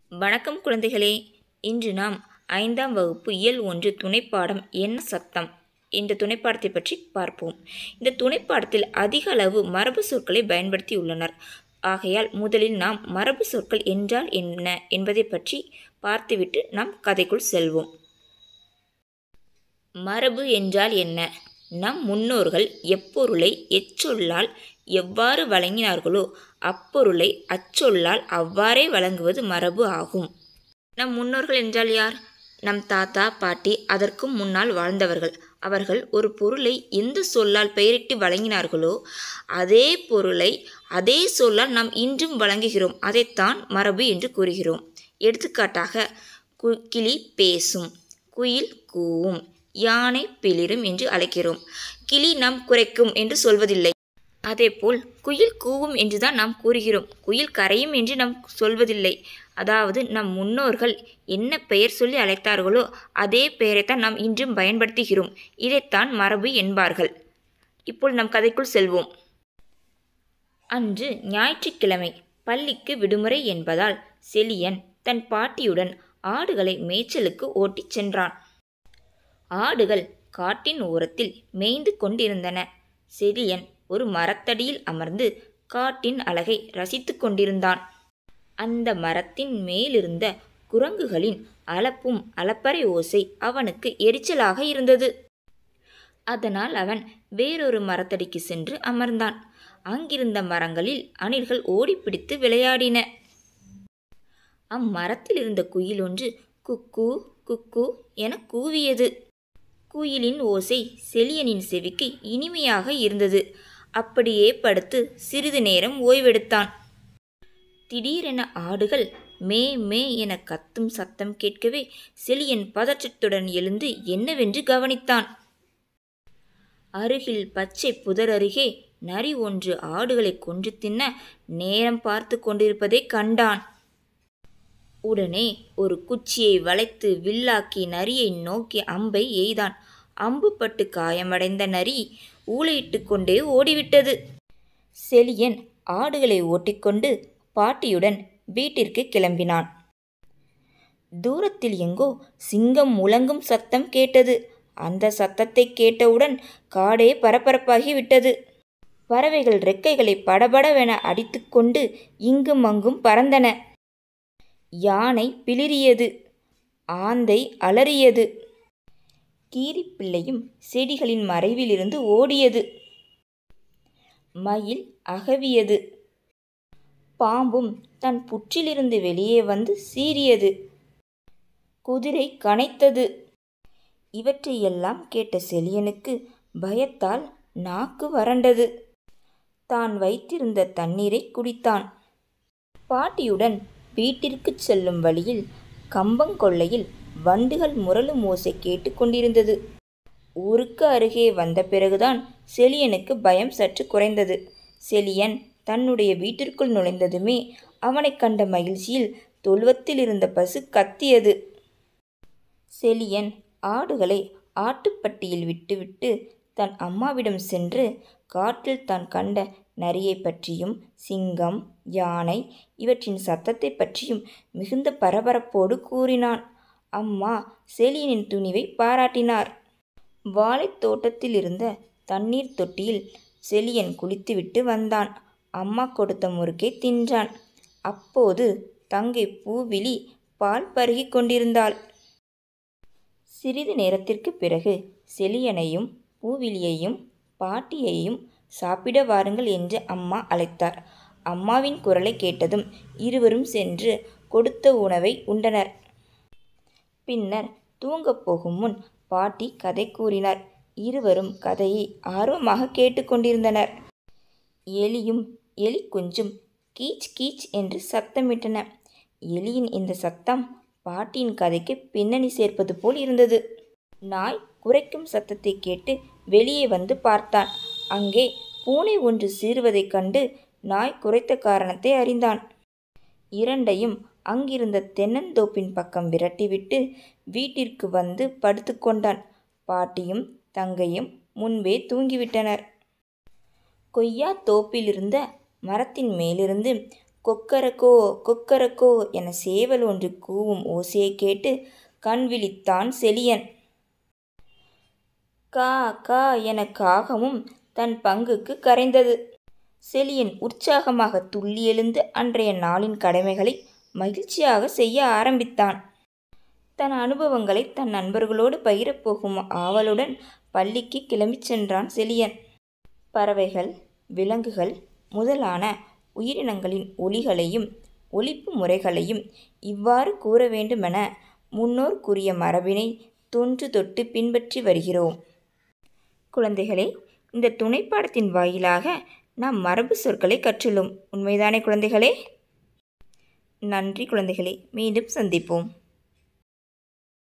வணக்கம் குழந்தைகளே இன்று நாம் ஐந்தாம் வகுப்பு இயல் ஒன்று துணைப்பாடம் என்ன சத்தம் இந்த துணைப்பாடத்தை பற்றி பார்ப்போம் இந்த துணைப்பாடத்தில் அதிக அளவு மரபு சொற்களை பயன்படுத்தியுள்ளனர் ஆகையால் முதலில் நாம் மரபு சொற்கள் என்றால் என்ன என்பதை பற்றி பார்த்துவிட்டு நாம் கதைக்குள் செல்வோம் மரபு என்றால் என்ன நம் முன்னோர்கள் எப்பொருளை எச்சொல்லால் எவ்வாறு வழங்கினார்களோ அப்பொருளை அச்சொல்லால் அவ்வாறே வழங்குவது மரபு ஆகும் நம் முன்னோர்கள் என்றால் யார் நம் தாத்தா பாட்டி அதற்கும் முன்னால் வாழ்ந்தவர்கள் அவர்கள் ஒரு பொருளை எந்த சொல்லால் பெயரிட்டு வழங்கினார்களோ அதே பொருளை அதே சொல்லால் நாம் இன்றும் வழங்குகிறோம் அதைத்தான் மரபு என்று கூறுகிறோம் எடுத்துக்காட்டாக கு கிளி பேசும் குயில் கூவும் யானை பிளிரும் என்று அழைக்கிறோம் கிளி நாம் குறைக்கும் என்று சொல்வதில்லை அதேபோல் குயில் கூவும் என்றுதான் நாம் கூறுகிறோம் குயில் கரையும் என்று நாம் சொல்வதில்லை அதாவது நம் முன்னோர்கள் என்ன பெயர் சொல்லி அழைத்தார்களோ அதே பெயரைத்தான் நாம் இன்றும் பயன்படுத்துகிறோம் இதைத்தான் மரபு என்பார்கள் இப்போ நம் கதைக்குள் செல்வோம் அன்று ஞாயிற்றுக்கிழமை பள்ளிக்கு விடுமுறை என்பதால் செலியன் தன் பாட்டியுடன் ஆடுகளை மேய்ச்சலுக்கு ஓட்டிச் சென்றான் ஆடுகள் காட்டின் ஓரத்தில் மேய்ந்து கொண்டிருந்தன செலியன் ஒரு மரத்தடியில் அமர்ந்து காட்டின் அழகை ரசித்து கொண்டிருந்தான் அந்த மரத்தின் மேலிருந்த குரங்குகளின் அளப்பும் அளப்பறை ஓசை அவனுக்கு எரிச்சலாக இருந்தது அதனால் அவன் வேறொரு மரத்தடிக்கு சென்று அமர்ந்தான் அங்கிருந்த மரங்களில் அணில்கள் ஓடிப்பிடித்து விளையாடின அம்மரத்தில் இருந்த குயில் ஒன்று குக்கு குக்கு என கூவியது குயிலின் ஓசை செலியனின் செவிக்கு இனிமையாக இருந்தது அப்படியே படுத்து சிறிது நேரம் ஓய்வெடுத்தான் திடீரென ஆடுகள் மே மே என கத்தும் சத்தம் கேட்கவே செலியன் பதற்றத்துடன் எழுந்து என்னவென்று கவனித்தான் அருகில் பச்சை புதர் அருகே நரி ஒன்று ஆடுகளை கொன்று தின்ன நேரம் பார்த்து கொண்டிருப்பதை கண்டான் உடனே ஒரு குச்சியை வளைத்து வில்லாக்கி நரியை நோக்கி அம்பை எய்தான் அம்பு பட்டு காயமடைந்த நரி ஊளையிட்டு கொண்டே ஓடிவிட்டது செலியன் ஆடுகளை ஓட்டிக்கொண்டு பாட்டியுடன் வீட்டிற்கு கிளம்பினான் தூரத்தில் எங்கோ சிங்கம் முழங்கும் சத்தம் கேட்டது அந்த சத்தத்தை கேட்டவுடன் காடே பரபரப்பாகி விட்டது பறவைகள் ரெக்கைகளை படபடவென அடித்துக்கொண்டு இங்கும் அங்கும் பறந்தன யானை பிளிரியது ஆந்தை அலறியது கீரிப்பிள்ளையும் செடிகளின் மறைவிலிருந்து ஓடியது மயில் அகவியது பாம்பும் தன் புற்றிலிருந்து வெளியே வந்து சீறியது குதிரை கனைத்தது இவற்றையெல்லாம் கேட்ட செலியனுக்கு பயத்தால் நாக்கு வறண்டது தான் வைத்திருந்த தண்ணீரை குடித்தான் பாட்டியுடன் வீட்டிற்கு செல்லும் வழியில் கம்பங்கொள்ளையில் வண்டுகள் முரளும் ஓசை கேட்டுக்கொண்டிருந்தது ஊருக்கு அருகே வந்த பிறகுதான் செலியனுக்கு பயம் சற்று குறைந்தது செலியன் தன்னுடைய வீட்டிற்குள் நுழைந்ததுமே அவனைக் கண்ட மகிழ்ச்சியில் தொழுவத்தில் இருந்த பசு கத்தியது செலியன் ஆடுகளை ஆட்டுப்பட்டியில் விட்டுவிட்டு தன் அம்மாவிடம் சென்று காட்டில் தான் கண்ட நரியை பற்றியும் சிங்கம் யானை இவற்றின் சத்தத்தை பற்றியும் மிகுந்த பரபரப்போடு கூறினான் அம்மா செலியனின் துணிவை பாராட்டினார் வாழைத் தோட்டத்தில் இருந்த தண்ணீர் தொட்டியில் செலியன் குளித்துவிட்டு வந்தான் அம்மா கொடுத்த முறுக்கை தின்றான் அப்போது தங்கை பூவிழி பால் பருகி கொண்டிருந்தாள் சிறிது நேரத்திற்கு பிறகு செலியனையும் பூவிலியையும் பாட்டியையும் சாப்பிட வாருங்கள் என்று அம்மா அழைத்தார் அம்மாவின் குரலை கேட்டதும் இருவரும் சென்று கொடுத்த உணவை உண்டனர் பின்னர் தூங்கப் போகும் முன் பாட்டி கதை கூறினார் இருவரும் கதையை ஆர்வமாக கேட்டுக்கொண்டிருந்தனர் எலியும் எலி குஞ்சும் கீச் கீச் என்று சத்தமிட்டன எலியின் இந்த சத்தம் பாட்டியின் கதைக்கு பின்னணி சேர்ப்பது போல் இருந்தது நாய் குறைக்கும் சத்தத்தை கேட்டு வெளியே வந்து பார்த்தான் அங்கே பூனை ஒன்று சீறுவதைக் கண்டு நாய் குறைத்த காரணத்தை அறிந்தான் இரண்டையும் அங்கிருந்த தென்னந்தோப்பின் பக்கம் விரட்டிவிட்டு வீட்டிற்கு வந்து படுத்துக்கொண்டான் பாட்டியும் தங்கையும் முன்பே தூங்கிவிட்டனர் கொய்யா தோப்பிலிருந்த மரத்தின் மேலிருந்து கொக்கரக்கோ கொக்கரக்கோ என சேவல் ஒன்று கூவும் ஓசையை கேட்டு கண் விழித்தான் செலியன் கா கா என காகமும் தன் பங்குக்கு கரைந்தது செலியன் உற்சாகமாக துள்ளி எழுந்து அன்றைய நாளின் கடமைகளை மகிழ்ச்சியாக செய்ய ஆரம்பித்தான் தன் அனுபவங்களை தன் நண்பர்களோடு பகிரப் போகும் ஆவலுடன் பள்ளிக்கு கிளம்பிச் சென்றான் செலியன் பறவைகள் விலங்குகள் முதலான உயிரினங்களின் ஒலிகளையும் ஒலிப்பு முறைகளையும் இவ்வாறு கூற வேண்டுமென முன்னோர் கூறிய மரபினை தொன்று தொட்டு பின்பற்றி வருகிறோம் குழந்தைகளே இந்த துணைப்பாடத்தின் வாயிலாக நாம் மரபு சொற்களை கற்றுள்ளோம் உண்மைதானே குழந்தைகளே நன்றி குழந்தைகளே மீண்டும் சந்திப்போம்